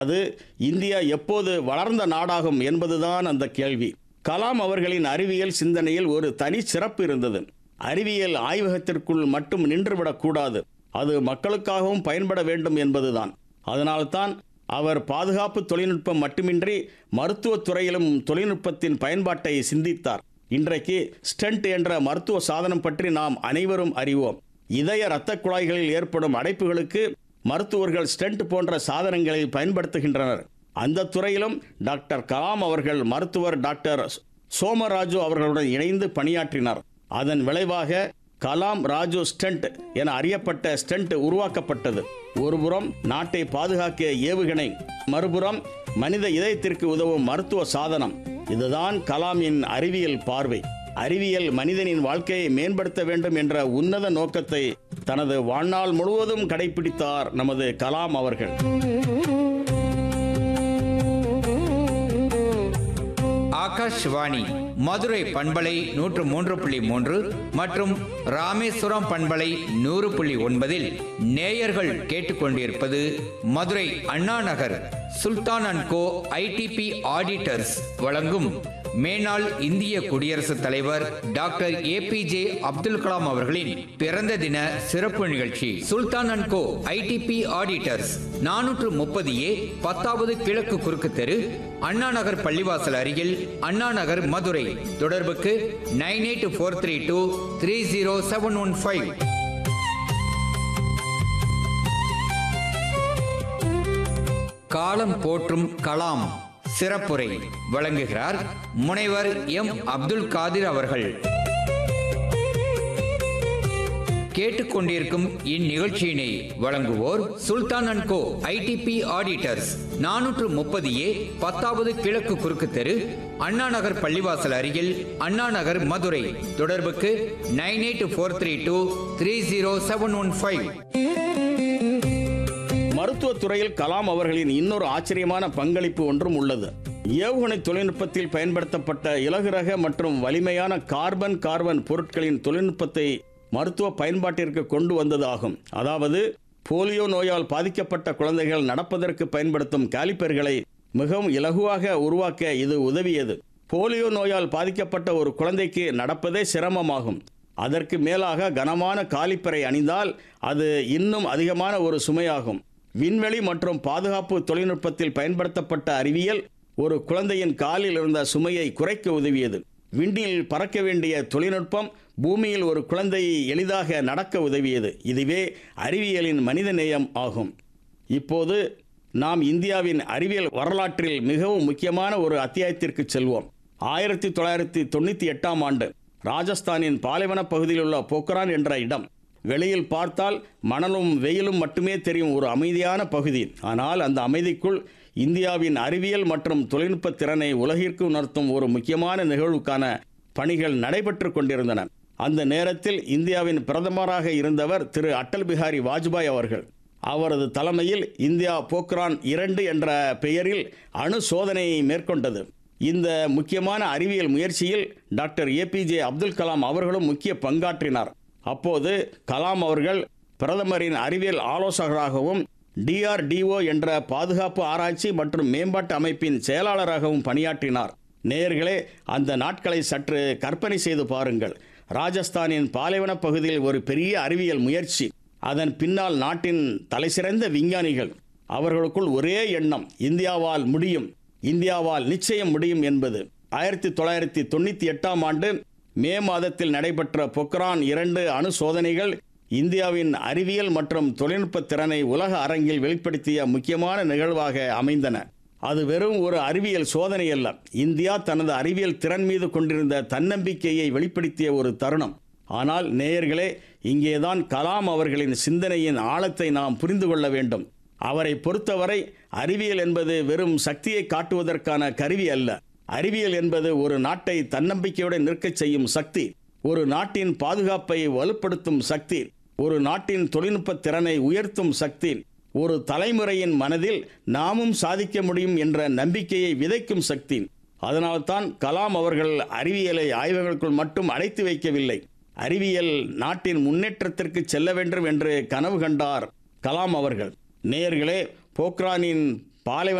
அது இந்தியா எப்போது வளர்ந்த நாடாகும் என்பதுதான் அந்த கேள்வி கலாம் அவர்களின் அறிவியல் சிந்தனையில் ஒரு தனி சிறப்பு இருந்தது அறிவியல் ஆய்வகத்திற்குள் மட்டும் நின்றுவிடக்கூடாது அது மக்களுக்காகவும் பயன்பட வேண்டும் என்பதுதான் அதனால்தான் அவர் பாதுகாப்பு தொழில்நுட்பம் மட்டுமின்றி மருத்துவத் துறையிலும் தொழில்நுட்பத்தின் பயன்பாட்டை சிந்தித்தார் இன்றைக்கு ஸ்டென்ட் என்ற மருத்துவ சாதனம் பற்றி நாம் அனைவரும் அறிவோம் இதய இரத்த குழாய்களில் ஏற்படும் அடைப்புகளுக்கு மருத்துவர்கள் ஸ்டென்ட் போன்ற சாதனங்களை பயன்படுத்துகின்றனர் அந்த துறையிலும் டாக்டர் கலாம் அவர்கள் மருத்துவர் டாக்டர் சோமராஜு அவர்களுடன் இணைந்து பணியாற்றினார் அதன் விளைவாக கலாம் ராஜு ஸ்டென்ட் என அறியப்பட்ட ஸ்டென்ட் உருவாக்கப்பட்டது ஒருபுறம் நாட்டை பாதுகாக்க ஏவுகணை மறுபுறம் மனித இதயத்திற்கு உதவும் மருத்துவ சாதனம் இதுதான் கலாமின் அறிவியல் பார்வை அறிவியல் மனிதனின் வாழ்க்கையை மேம்படுத்த வேண்டும் என்ற உன்னத நோக்கத்தை தனது வாழ்நாள் முழுவதும் கடைபிடித்தார் நமது கலாம் அவர்கள் ஆகாஷ்வாணி மதுரை பண்பலை நூற்று மூன்று புள்ளி மூன்று மற்றும் ராமேஸ்வரம் பண்பலை நூறு புள்ளி ஒன்பதில் நேயர்கள் கேட்டுக்கொண்டிருப்பது Madurai Anna Nagar Sultan and co IDP auditors வழங்கும் மேனாள் இந்திய குடியரசுத் தலைவர் டாக்டர் ஏபிஜே அப்துல் கலாம் அவர்களின் பிறந்த தின சிறப்பு நிகழ்ச்சி Sultan and co IDP auditors நானூற்று முப்பது ஏ பத்தாவது கிழக்கு குறுக்கு தெரு அண்ணா நகர் பள்ளிவாசல் அருகில் அண்ணா நகர் மதுரை தொடர்புக்கு nine eight four three two three zero seven one five காலம் போற்றும் கலாம் சிறப்புரை வழங்குகிறார் முனைவர் எம் அப்துல் காதிர் அவர்கள் கேட்டுக்கொண்டிருக்கும் இந்நிகழ்ச்சியினை வழங்குவோர் Sultan and co IDP auditors நானூற்று முப்பது ஏ பத்தாவது கிழக்கு குறுக்கு தெரு அண்ணா நகர் பள்ளிவாசல் அருகில் அண்ணா நகர் மதுரை தொடர்புக்கு nine eight four three two three zero seven one five மருத்துவத் துறையில் கலாம் அவர்களின் இன்னொரு ஆச்சரியமான பங்களிப்பு ஒன்றும் உள்ளது ஏவுகணை தொழில்நுட்பத்தில் பயன்படுத்தப்பட்ட இலகுரக மற்றும் வலிமையான கார்பன் கார்பன் பொருட்களின் தொழில்நுட்பத்தை மருத்துவ பயன்பாட்டிற்கு கொண்டு வந்ததாகும் அதாவது போலியோ நோயால் பாதிக்கப்பட்ட குழந்தைகள் நடப்பதற்கு பயன்படுத்தும் காலிப்பர்களை மிகவும் இலகுவாக உருவாக்க இது உதவியது போலியோ நோயால் பாதிக்கப்பட்ட ஒரு குழந்தைக்கு நடப்பதே சிரமமாகும் அதற்கு மேலாக கனமான காலிப்பரை அணிந்தால் அது இன்னும் அதிகமான ஒரு சுமையாகும் விண்வெளி மற்றும் பாதுகாப்பு தொழில்நுட்பத்தில் பயன்படுத்தப்பட்ட அறிவியல் ஒரு குழந்தையின் காலில் இருந்த சுமையை குறைக்க உதவியது விண்ணில் பறக்க வேண்டிய தொழில்நுட்பம் பூமியில் ஒரு குழந்தையை எளிதாக நடக்க உதவியது இதுவே அறிவியலின் மனிதநேயம் ஆகும் இப்போது நாம் இந்தியாவின் அறிவியல் வரலாற்றில் மிகவும் முக்கியமான ஒரு அத்தியாயத்திற்கு செல்வோம் ஆயிரத்தி தொள்ளாயிரத்தி தொண்ணூற்றி எட்டாம் ஆண்டு ராஜஸ்தானின் பாலைவன பகுதியில் உள்ள போக்ரான் என்ற இடம் வெளியில் பார்த்தால் மணலும் வெயிலும் மட்டுமே தெரியும் ஒரு அமைதியான பகுதி ஆனால் அந்த அமைதிக்குள் இந்தியாவின் அறிவியல் மற்றும் தொழில்நுட்ப திறனை உலகிற்கு உணர்த்தும் ஒரு முக்கியமான நிகழ்வுக்கான பணிகள் நடைபெற்று கொண்டிருந்தன அந்த நேரத்தில் இந்தியாவின் பிரதமராக இருந்தவர் திரு அடல் பிஹாரி வாஜ்பாய் அவர்கள் அவரது தலைமையில் இந்தியா போக்ரான் இரண்டு என்ற பெயரில் அணு சோதனையை மேற்கொண்டது இந்த முக்கியமான அறிவியல் முயற்சியில் டாக்டர் ஏபிஜே அப்துல் கலாம் அவர்களும் முக்கிய பங்காற்றினார் அப்போது கலாம் அவர்கள் பிரதமரின் அறிவியல் ஆலோசகராகவும் டிஆர்டிஓ என்ற பாதுகாப்பு ஆராய்ச்சி மற்றும் மேம்பாட்டு அமைப்பின் செயலாளராகவும் பணியாற்றினார் நேயர்களே அந்த நாட்களை சற்று கற்பனை செய்து பாருங்கள் ராஜஸ்தானின் பாலைவன பகுதியில் ஒரு பெரிய அறிவியல் முயற்சி அதன் பின்னால் நாட்டின் தலைசிறந்த விஞ்ஞானிகள் அவர்களுக்குள் ஒரே எண்ணம் இந்தியாவால் முடியும் இந்தியாவால் நிச்சயம் முடியும் என்பது ஆயிரத்தி தொள்ளாயிரத்தி தொண்ணூற்றி எட்டாம் ஆண்டு மே மாதத்தில் நடைபெற்ற பொக்ரான் இரண்டு அணு சோதனைகள் இந்தியாவின் அறிவியல் மற்றும் தொழில்நுட்ப திறனை உலக அரங்கில் வெளிப்படுத்திய முக்கியமான நிகழ்வாக அமைந்தன அது வெறும் ஒரு அறிவியல் சோதனை அல்ல இந்தியா தனது அறிவியல் திறன் மீது கொண்டிருந்த தன்னம்பிக்கையை வெளிப்படுத்திய ஒரு தருணம் ஆனால் நேயர்களே இங்கேதான் கலாம் அவர்களின் சிந்தனையின் ஆழத்தை நாம் புரிந்து கொள்ள வேண்டும் அவரை பொறுத்தவரை அறிவியல் என்பது வெறும் சக்தியை காட்டுவதற்கான கருவி அல்ல அறிவியல் என்பது ஒரு நாட்டை தன்னம்பிக்கையுடன் நிற்கச் செய்யும் சக்தி ஒரு நாட்டின் பாதுகாப்பை வலுப்படுத்தும் சக்தி ஒரு நாட்டின் தொழில்நுட்ப திறனை உயர்த்தும் சக்தி ஒரு தலைமுறையின் மனதில் நாமும் சாதிக்க முடியும் என்ற நம்பிக்கையை விதைக்கும் சக்தி அதனால்தான் கலாம் அவர்கள் அறிவியலை ஆய்வகங்களுக்குள் மட்டும் அடைத்து வைக்கவில்லை அறிவியல் நாட்டின் முன்னேற்றத்திற்கு செல்ல வேண்டும் என்று கனவு கண்டார் கலாம் அவர்கள் நேயர்களே போக்ரானின் பாலைவன